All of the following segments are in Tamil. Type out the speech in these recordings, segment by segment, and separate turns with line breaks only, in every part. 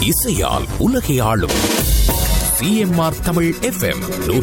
இசையால் உலகை ஆளும் சிஎம்ஆர் தமிழ் எஃப்எம்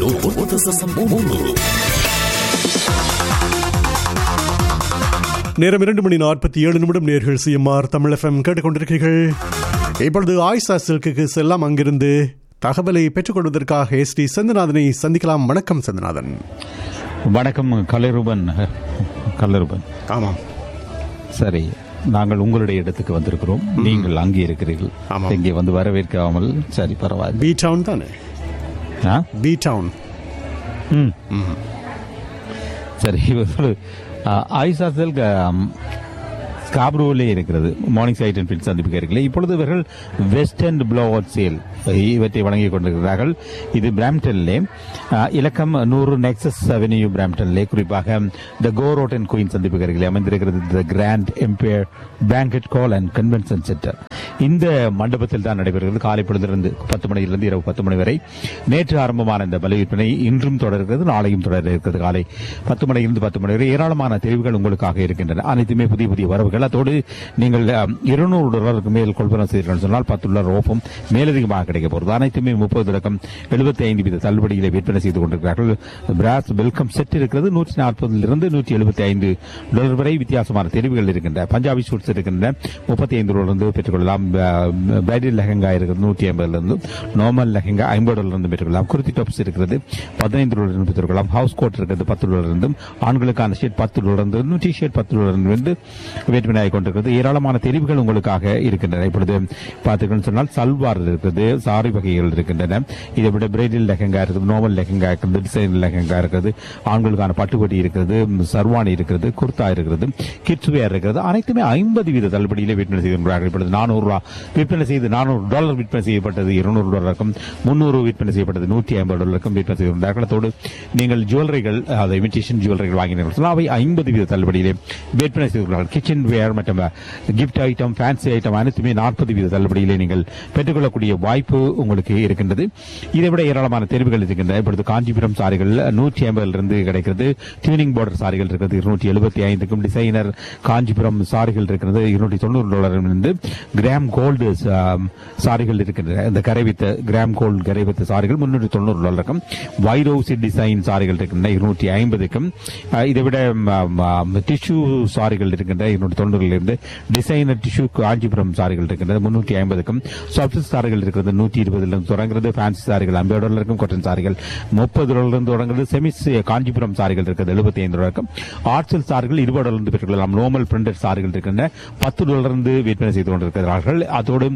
நேரம் இரண்டு மணி நாற்பத்தி ஏழு நிமிடம் நேர்கள் சிஎம்ஆர் தமிழ் எஃப்எம் கேட்டுக்கொண்டிருக்கிறீர்கள் இப்பொழுது ஆயிஷா சில்குக்கு செல்லாம் அங்கிருந்து தகவலை பெற்றுக்கொள்வதற்காக எஸ் டி செந்தநாதனை சந்திக்கலாம் வணக்கம் செந்தநாதன்
வணக்கம் கலைரூபன் கலைரூபன்
ஆமாம்
சரி நாங்கள் உங்களுடைய இடத்துக்கு வந்திருக்கிறோம் நீங்கள் அங்கே இருக்கிறீர்கள்
ஆமாம்.
இங்கே வந்து வரவேற்காமல் சரி பரவாயில்ல
பி டவுன் தானே
ஆ?
பி டவுன்
ம். சரி இவர்கள் ஆயிஷா செல் ஸ்காப்ரோவிலே இருக்கிறது மார்னிங் சைட் அண்ட் ஃபிட் சந்திப்பு இருக்கிறீர்கள் இப்பொழுது இவர்கள் வெஸ்ட் அண்ட் ப்ளோவர் சேல் இவற்றை வழங்கிக் கொண்டிருக்கிறார்கள் இது பிராம்டன்லே அஹ், இலக்கம் நூறு நெக்ஸஸ் அவென்யூ பிராம்டன்லே குறிப்பாக the Gore road and Queen சந்திப்பு அருகிலே அமைந்திருக்கிறது the grand empire banquet hall and convention centre இந்த மண்டபத்தில் தான் நடைபெறுகிறது காலை பொழுதிலிருந்து பத்து மணியிலிருந்து இரவு பத்து மணி வரை நேற்று ஆரம்பமான இந்த பலி விற்பனை இன்றும் தொடர்கிறது நாளையும் தொடர இருக்கிறது காலை பத்து மணியிலிருந்து பத்து மணி வரை ஏராளமான தெரிவுகள் உங்களுக்காக இருக்கின்றன அனைத்துமே புதிய புதிய வரவுகள் அதோடு நீங்கள் இருநூறு டாலருக்கு மேல் கொள்வனம் செய்தீர்கள் சொன்னால் பத்து டாலர் ஓப்பும் மேலதிகமாக கிடைக்க போகிறது அனைத்துமே முப்பது தொடக்கம் எழுபத்தி ஐந்து வீத தள்ளுபடியிலே விற்பனை செய்து கொண்டிருக்கிறார்கள் பிராஸ் வெல்கம் செட் இருக்கிறது நூற்றி நாற்பதிலிருந்து நூற்றி எழுபத்தி ஐந்து டாலர் வரை வித்தியாசமான தெரிவுகள் இருக்கின்றன பஞ்சாபி சூட்ஸ் இருக்கின்றன முப்பத்தி ஐந்து டாலர் பெற்றுக்கொள்ளலாம் பிரைடல் லெஹங்கா இருக்கிறது நூற்றி ஐம்பதுல இருந்து நார்மல் லெஹங்கா ஐம்பது டாலர் இருந்து பெற்றுக்கொள்ளலாம் குர்த்தி டாப்ஸ் இருக்கிறது பதினைந்து டாலர் இருந்து பெற்றுக்கொள்ளலாம் ஹவுஸ் கோட் இருக்கிறது பத்து டாலர் இருந்தும் ஆண்களுக்கான ஷர்ட் பத்து டாலர் இருந்து டி ஷர்ட் பத்து டாலர் இருந்து விற்பனையாகி கொண்டிருக்கிறது ஏராளமான தெரிவுகள் உங்களுக்காக இருக்கின்றன இப்பொழுது பார்த்தீங்கன்னு சொன்னால் சல்வார் இருக்கிறது சாரி வகைகள் இருக்கின்றன இதை விட பிரைடல் லெஹங்கா இருக்குது நார்மல் லெஹங்கா இருக்கிறது டிசைன் லெஹங்கா இருக்கிறது ஆண்களுக்கான பட்டுக்கொடி இருக்கிறது சர்வானி இருக்கிறது குர்தா இருக்கிறது கிட்ஸ் வேர் இருக்கிறது அனைத்துமே ஐம்பது வீத தள்ளுபடியிலே விற்பனை செய்கின்றார்கள் இப்பொழுது நானூறு ரூபா விற்பனை செய்து நானூறு டாலர் விற்பனை செய்யப்பட்டது இருநூறு டாலருக்கும் முன்னூறு விற்பனை செய்யப்பட்டது நூற்றி ஐம்பது டாலருக்கும் விற்பனை செய்கின்றார்கள் அதோடு நீங்கள் ஜுவல்லரிகள் அதை இமிட்டேஷன் ஜுவல்லரிகள் வாங்கினீர்கள் சொன்னால் அவை ஐம்பது வீத தள்ளுபடியிலே விற்பனை செய்கிறார்கள் கிச்சன் வேர் மற்றும் கிஃப்ட் ஐட்டம் ஃபேன்சி ஐட்டம் அனைத்துமே நாற்பது வீத தள்ளுபடியிலே நீங்கள் பெற்றுக்கொள்ளக்கூடிய வாய்ப்பு உங்களுக்கு இருக்கின்றது இதை விட ஏராளமான தெரிவுகள் இருக்கின்றன இப்பொழுது காஞ்சிபுரம் சாரிகள் நூற்றி ஐம்பதிலிருந்து கிடைக்கிறது டியூனிங் பார்டர் சாரிகள் இருக்கிறது இருநூற்றி எழுபத்தி ஐந்துக்கும் டிசைனர் காஞ்சிபுரம் சாரிகள் இருக்கிறது இருநூற்றி தொண்ணூறு டாலரிலிருந்து கிராம் கோல்டு சாரிகள் இருக்கின்றன இந்த கரைவித்த கிராம் கோல்டு கரைவித்த சாரிகள் முன்னூற்றி தொண்ணூறு டாலருக்கும் வைரோசி டிசைன் சாரிகள் இருக்கின்றன இருநூற்றி ஐம்பதுக்கும் அஹ், இதை விட டிஷ்யூ சாரிகள் இருக்கின்றன இருநூற்றி தொண்ணூறிலிருந்து டிசைனர் டிஷ்யூ காஞ்சிபுரம் சாரிகள் இருக்கின்றது முன்னூற்றி ஐம்பதுக்கும் சாஃப்ட் சாரிகள் இருக்கிறது நூற்றி இருபதிலிருந்து தொடங்குறது ஃபேன்சி சாரிகள் ஐம்பது டாலருக்கும் கொட்டன் சாரிகள் முப்பது டாலரிலிருந்து தொடங்குறது செமிஸ் காஞ்சிபுரம் சாரிகள் இருக்கிறது எழுபத்தி ஐந்து டாலருக்கும் ஆர்ட்ஸல் சாரிகள் இருபது டாலரிலிருந்து பெற்றுக்கொள்ளலாம் நோமல் பிரிண்டட் சாரிகள் இருக்கின்றன பத்து டாலரிலிருந்து விற்பனை செய்து கொண்டிருக்கிறார்கள் அதோடு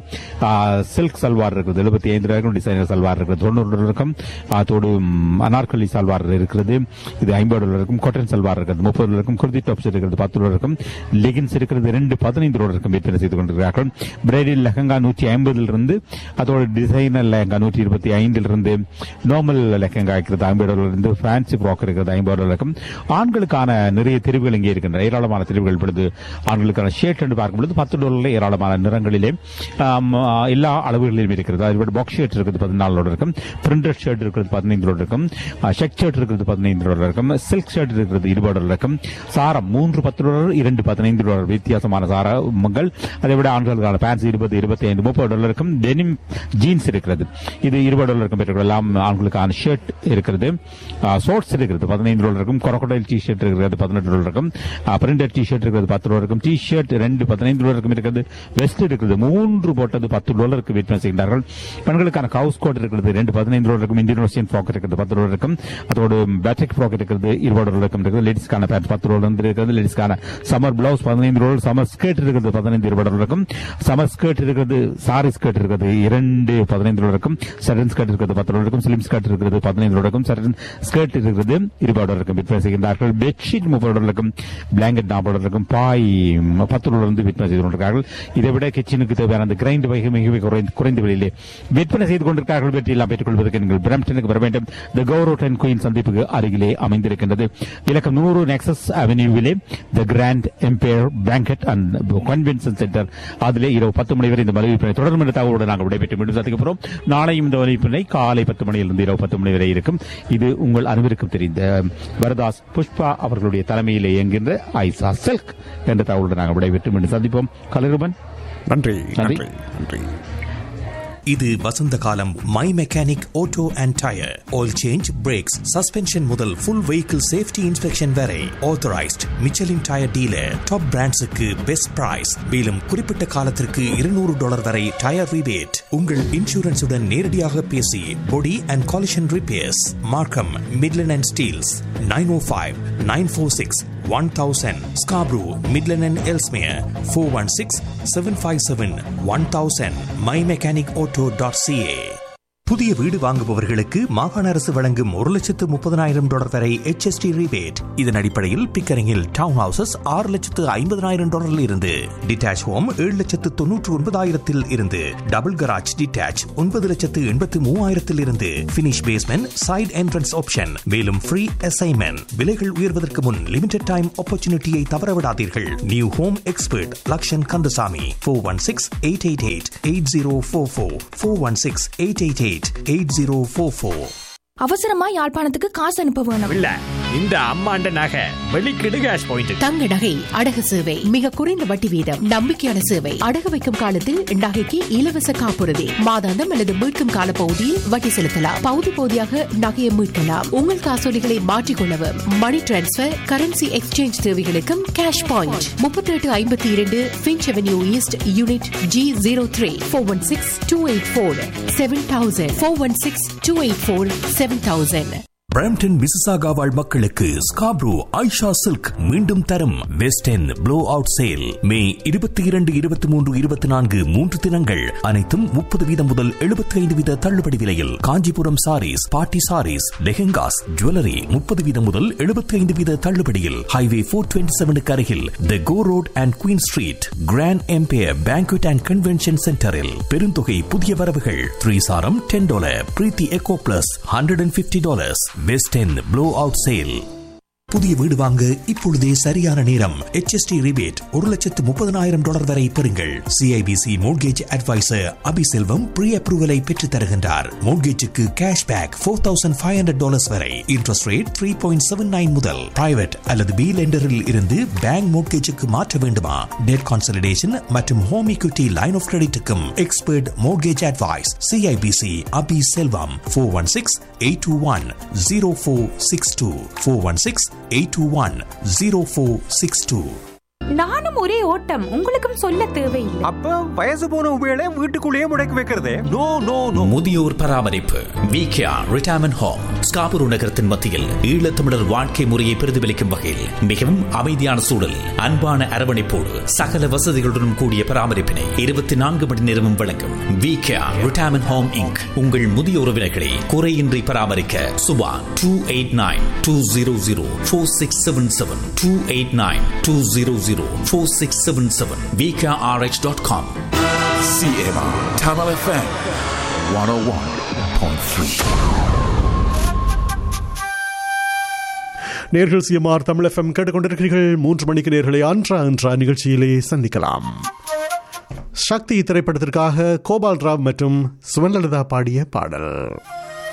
சில்க் சல்வார் இருக்கிறது எழுபத்தி ஐந்து டாலருக்கும் டிசைனர் சல்வார் இருக்கிறது தொண்ணூறு டாலருக்கும் அதோடு ம், அனார்கலி சல்வார் இருக்கிறது இது ஐம்பது டாலருக்கும் காட்டன் சல்வார் இருக்கிறது முப்பது டாலருக்கும் குர்தி டாப்ஸ் இருக்கிறது பத்து டாலருக்கும் லெகின்ஸ் இருக்கிறது ரெண்டு பதினைந்து டாலருக்கும் விற்பனை செய்து கொண்டிருக்கிறார்கள் பிரைடல் லெஹங்கா நூற்றி ஐம்பதிலிருந்து அதோட டிசைனர் லெஹங்கா நூற்றி இருபத்தி ஐந்திலிருந்து நார்மல் லெஹங்கா இருக்கிறது ஐம்பது டாலர் இருந்து ஃபேன்சி ஃப்ராக் இருக்கிறது ஐம்பது டாலருக்கும் ஆண்களுக்கான நிறைய தெரிவுகள் இங்கே இருக்கின்றன ஏராளமான தெரிவுகள் பொழுது ஆண்களுக்கான ஷர்ட் என்று பார்க்கும்பொழுது பத்து டாலரில் ஏராளமான நிறங்களிலே ஆம், ஆ, எல்லா அளவுகளிலும் இருக்கிறது அதில் பாக்ஸ் ஷர்ட் இருக்கிறது பதினாலு டாலர் இருக்கும் பிரிண்டட் ஷர்ட் இருக்கிறது பதினைந்து டாலர் இருக்கும் செக் ஷர்ட் இருக்கிறது பதினைந்து டாலர் இருக்கும் சில்க் ஷர்ட் இருக்கிறது இருபது டாலர் இருக்கும் சாரம் மூன்று பத்து டாலர் இரண்டு பதினைந்து டாலர் வித்தியாசமான சாரங்கள் அதை விட ஆண்களுக்கான பேண்ட்ஸ் இருபது இருபத்தி ஐந்து முப்பது டாலர் இருக்கும் டெனிம் ஜீன்ஸ் இருக்கிறது இது இருபது டாலர் இருக்கும் பெற்றுக்கொள்ளலாம் ஆண்களுக்கான ஷர்ட் இருக்கிறது ஷோர்ட்ஸ் இருக்கிறது பதினைந்து டாலர் இருக்கும் கொரக்கோடைல் டி ஷர்ட் இருக்கிறது பதினெட்டு டாலர் இருக்கும் பிரிண்டட் டி ஷர்ட் இருக்கிறது பத்து டாலர் இருக்கும் டி ஷர்ட் ரெண்டு பதினைந்து டாலர் இருக்கும் இருக்கிறது வெஸ்ட் இருக்கிறது மூன்று போட்டது பத்து டாலருக்கு விற்பனை செய்கிறார்கள் பெண்களுக்கான கவுஸ் கோட் இருக்கிறது ரெண்டு பதினைந்து டாலர் இருக்கும் இந்தியன் ஓசியன் ஃப்ராக் இருக்கிறது பத்து டாலர் இருக்கும் அதோடு பேட்டிக் ஃப்ராக் இருக்கிறது இருபது டாலர் இருக்கும் இருக்குது லேடிஸ்க்கான பேண்ட் பத்து டாலர் இருந்து இருக்கிறது லேடிஸ்க்கான சம்மர் பிளவுஸ் பதினைந்து டாலர் சம்மர் ஸ்கர்ட் இருக்கிறது பதினைந்து இருபது டாலர் இருக்கும் சம்மர் ஸ்கர்ட் இருக்கிறது சாரி ஸ்கர்ட் இருக்கிறது இரண்டு பதினைந்து டாலர் இருக்கும் சடன் ஸ்கர்ட் இருக்கிறது பத்து டாலர் இருக்கும் ஸ்லிம் ஸ்கர்ட் இருக்கிறது பதினைந்து டாலர் இருக்கும் சடன் ஸ்கர்ட் இருக்கிறது இருபது டாலர் இருக்கும் விற்பனை செய்கின்றார்கள் பெட்ஷீட் முப்பது டாலர் இருக்கும் பிளாங்கெட் நாற்பது டாலர் இருக்கும் பாய் பத்து டாலர் இருந்து விற்பனை செய்து கொண்டிருக்கிறார்கள் இதை விட கிச்சனுக்கு தேவையான அந்த கிரைண்ட் வகை மிக மிக குறைந்த குறைந்த விலையிலே விற்பனை செய்து கொண்டிருக்கிறார்கள் வெற்றி எல்லாம் பெற்றுக்கொள்வதற்கு நீங்கள் பிரம்டனுக்கு வர வேண்டும் த கௌரவ் அண்ட் குயின் சந்திப்புக்கு அருகிலே அமைந்திருக்கின்றது இலக்கம் நூறு நெக்ஸஸ் அவென்யூவிலே the grand empire banquet and convention centre அதிலே இரவு பத்து மணி வரை இந்த மலிவு விற்பனை தொடரும் என்ற தகவலோடு நாங்கள் விடைபெற்று மீண்டும் சந்திக்க போகிறோம் நாளையும் இந்த மலிவு விற்பனை காலை பத்து மணியிலிருந்து இரவு பத்து மணி வரை இருக்கும் இது உங்கள் அனைவருக்கும் தெரிந்த வரதாஸ் புஷ்பா அவர்களுடைய தலைமையிலே இயங்குகின்ற ஐசா சில்க் என்ற தகவலோடு நாங்கள் விடைபெற்று மீண்டும் சந்திப்போம் கலருபன்
நன்றி
நன்றி.
நன்றி நன்றி
இது வசந்த காலம் my mechanic auto and tyre oil change brakes suspension முதல் ஃபுல் வெஹிக்கிள் சேஃப்டி இன்ஸ்பெக்ஷன் வரை authorised Michelin tyre dealer top பிராண்ட்ஸுக்கு பெஸ்ட் பிரைஸ் மேலும் குறிப்பிட்ட காலத்திற்கு இருநூறு டாலர் வரை டயர் ரிபேட் உங்கள் இன்சூரன்ஸுடன் நேரடியாக பேசி body and collision repairs Markham Midland and Steeles nine O five nine four six one thousand Scarborough Midland and Ellesmere four one six seven five seven one thousand my mechanic auto dot CA புதிய வீடு வாங்குபவர்களுக்கு மாகாண அரசு வழங்கும் ஒரு லட்சத்து முப்பதனாயிரம் டாலர் வரை HST ரிபேட் இதன் அடிப்படையில் பிக்கரிங்கில் டவுன் ஹவுசஸ் ஆறு லட்சத்து ஐம்பதனாயிரம் டாலரில் இருந்து டிட்டாச் ஹோம் ஏழு லட்சத்து தொன்னூற்று ஒன்பதாயிரத்தில் இருந்து டபுள் கராஜ் டிட்டாச் ஒன்பது லட்சத்து எண்பத்து மூவாயிரத்தில் இருந்து finish basement side entrance option மேலும் ஃப்ரீ அசைன்மெண்ட் விலைகள் உயர்வதற்கு முன் லிமிடெட் டைம் ஆப்பர்ச்சுனிட்டியை தவறவிடாதீர்கள் new home expert Lakshan Kandasamy four one six eight eight eight eight zero four four four one six eight eight eight eight zero four four
அவசரமா யாழ்ப்பாணத்துக்கு காசு அனுப்ப வேணும்
இல்ல இந்த அம்மாண்ட நகை வெளிக்கிடு கேஷ் பாயிண்ட்
தங்க நகை அடகு சேவை மிக குறைந்த வட்டி வீதம் நம்பிக்கையான சேவை அடகு வைக்கும் காலத்தில் நகைக்கு இலவச காப்புறுதி மாதாந்தம் அல்லது மீட்கும் கால பகுதியில் வட்டி செலுத்தலாம் பகுதி பகுதியாக நகையை மீட்கலாம் உங்கள் காசோலிகளை மாற்றிக்கொள்ளவும் மணி டிரான்ஸ்பர் கரன்சி எக்ஸ்சேஞ்ச் தேவைகளுக்கும் கேஷ் பாயிண்ட் முப்பத்தி எட்டு ஐம்பத்தி இரண்டு Finch avenue east unit G zero three four one six two eight four seven thousand four one six two eight four seven thousand
Brampton Mississauga வாழ் மக்களுக்கு ஸ்காப்ரோ ஐஷா சில்க் மீண்டும் தரும் west end blow out sale May இருபத்தி இரண்டு இருபத்தி மூன்று இருபத்தி நான்கு மூன்று தினங்கள் அனைத்தும் முப்பது வீதம் முதல் எழுபத்தி ஐந்து வீத தள்ளுபடி விலையில் காஞ்சிபுரம் சாரீஸ் பாட்டி சாரீஸ் லெஹெங்காஸ் ஜுவல்லரி முப்பது வீதம் முதல் எழுபத்தி ஐந்து வீத தள்ளுபடியில் ஹைவே போர் டுவெண்ட்டி செவனுக்கு அருகில் the Gore road and Queen street grand empire banquet and convention சென்டரில் பெருந்தொகை புதிய வரவுகள் த்ரீ சாரம் டென் டாலர் பிரீத்தி echo plus hundred and fifty dollars best end blow out sale புதிய வீடு வாங்க இப்பொழுதே சரியான நேரம் HST ரிபேட் ஒரு லட்சத்து முப்பதனாயிரம் டாலர் வரை பெறுங்கள் CIBC mortgage advisor Abiselvam pre அப்ரூவலை பெற்றுத் தருகின்றார் மோட்கேஜுக்கு cash back four thousand five hundred dollars வரை interest rate three point seven nine முதல் பிரைவேட் அல்லது பி லெண்டரில் இருந்து பேங்க் மோட்கேஜுக்கு மாற்ற வேண்டுமா டெட் கான்சலிடேஷன் மற்றும் ஹோம் equity லைன் ஆஃப் கிரெடிட்டுக்கும் expert mortgage advice CIBC Abi Selvam four one six eight two one zero four six two four one six eight two one zero four six two
நானும் ஒரே ஓட்டம் உங்களுக்கும் சொல்ல தேவையில்லை
அப்ப வயசு போன உபயோக வீட்டுக்குள்ளேயே முடக்கி வைக்கிறதே
நோ நோ நோ
முதியோர் பராமரிப்பு விகேஆர் ரிட்டையர்மெண்ட் ஹோம் ஸ்காபுரு நகரத்தின் மத்தியில் ஈழத்தமிழர் வாழ்க்கை முறையை பிரதிபலிக்கும் வகையில் மிகவும் அமைதியான சூழல் அன்பான அரவணைப்போடு சகல வசதிகளுடன் கூடிய பராமரிப்பினை இருபத்தி நான்கு மணி நேரமும் வழங்கும் விகேஆர் ரிட்டையர்மெண்ட் ஹோம் இங்க் உங்கள் முதிய உறவினர்களை குறையின்றி பராமரிக்க Subha two eight nine two zero zero four six seven seven two eight nine two zero zero four six seven seven VKRH dot com
CMR Tamil FM 101.3.
நேர்கள் சிஎம்ஆர் தமிழ் எஃப்எம் கேட்டுக்கொண்டிருக்கிறீர்கள் மூன்று மணிக்கு நேர்களை அன்றா அன்றா நிகழ்ச்சியிலே சந்திக்கலாம் சக்தி திரைப்படத்திற்காக கோபால் ராவ் மற்றும் சுவன்லலிதா பாடிய பாடல்